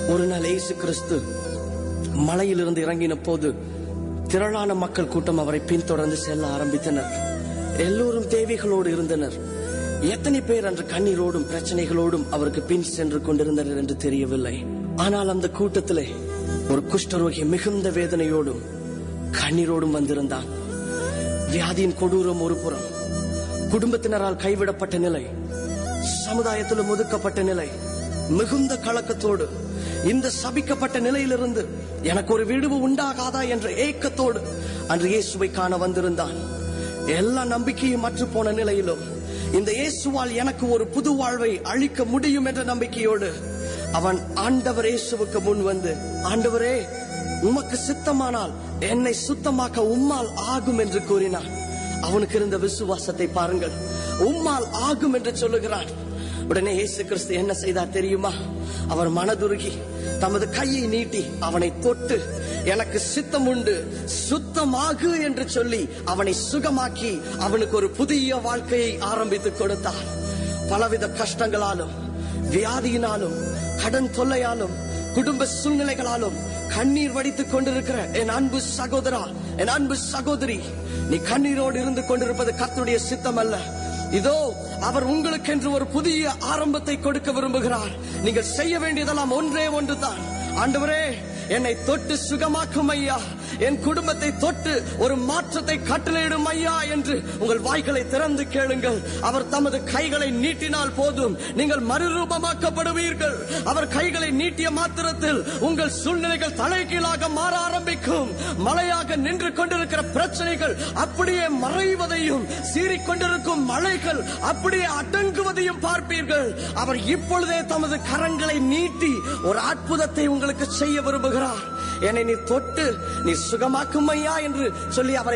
ஒரு நாள் இயேசு கிறிஸ்து மலையிலிருந்து இறங்கின போது திரளான மக்கள் கூட்டம் அவரை பின்தொடர்ந்து செல்ல ஆரம்பித்தனர் எல்லோரும் தேவைகளோடு இருந்தனர் எத்தனை பேர் அன்று கண்ணீரோடும் பிரச்சனைகளோடும் அவருக்கு பின் சென்று கொண்டிருந்தனர் என்று தெரியவில்லை ஆனால் அந்த கூட்டத்திலே ஒரு குஷ்டரோகி மிகுந்த வேதனையோடும் கண்ணீரோடும் வந்திருந்தான் வியாதியின் கொடூரம் ஒரு புறம் குடும்பத்தினரால் கைவிடப்பட்ட நிலை சமுதாயத்திலும் ஒதுக்கப்பட்ட நிலை மிகுந்த கலக்கத்தோடு இந்த சபிக்கப்பட்ட நிலையிலிருந்து எனக்கு ஒரு விடுவு உண்டாகாதா என்ற ஏக்கத்தோடு அன்று இயேசுவை காண வந்திருந்தான் எல்லா நம்பிக்கையும் மற்று போன நிலையிலும் இந்த இயேசுவால் எனக்கு ஒரு புது வாழ்வை அளிக்க முடியும் என்ற நம்பிக்கையோடு அவன் ஆண்டவர் இயேசுவுக்கு முன் வந்து ஆண்டவரே உமக்கு சித்தமானால் என்னை சுத்தமாக்க உம்மால் ஆகும் என்று கூறினான் அவனுக்கு இருந்த விசுவாசத்தை பாருங்கள் உம்மால் ஆகும் என்று சொல்லுகிறான் உடனே இயேசு கிறிஸ்து என்ன செய்தார் தெரியுமா அவர் மனதுருகி தமது கையை நீட்டி அவனை தொட்டு எனக்கு சித்தம் உண்டு சுத்தமாகு என்று சொல்லி அவனை சுகமாக்கி அவனுக்கு ஒரு புதிய வாழ்க்கையை ஆரம்பித்து கொடுத்தார் பலவித கஷ்டங்களாலும் வியாதியினாலும் கடன் தொல்லையாலும் குடும்ப சூழ்நிலைகளாலும் கண்ணீர் வடித்துக் கொண்டிருக்கிற என் அன்பு சகோதரா என் அன்பு சகோதரி நீ கண்ணீரோடு இருந்து கொண்டிருப்பது கர்த்தருடைய சித்தம் அல்ல இதோ அவர் உங்களுக்கென்று ஒரு புதிய ஆரம்பத்தை கொடுக்க விரும்புகிறார் நீங்கள் செய்ய வேண்டியதெல்லாம் ஒன்றே ஒன்றுதான் ஆண்டவரே என்னை தொட்டு சுகமாக்கும் ஐயா என் குடும்பத்தை தொட்டு ஒரு மாற்றத்தை கட்டளையிடும் ஐயா என்று உங்கள் வாய்களை திறந்து கேளுங்கள் அவர் தமது கைகளை நீட்டினால் போதும் நீங்கள் மறுரூபமாக்கப்படுவீர்கள் அவர் கைகளை நீட்டிய மாத்திரத்தில் உங்கள் சூழ்நிலைகள் தலைகீழாக மாற ஆரம்பிக்கும் மழையாக நின்று கொண்டிருக்கிற பிரச்சனைகள் அப்படியே மறைவதையும் சீறிக்கொண்டிருக்கும் மலைகள் அப்படியே அடங்குவதையும் பார்ப்பீர்கள் அவர் இப்பொழுதே தமது கரங்களை நீட்டி ஒரு அற்புதத்தை உங்களுக்கு செய்ய விரும்புகிறார் என்னை நீ தொட்டு நீ சுகமாக்கும் ஐயா என்று சொல்லி அவரை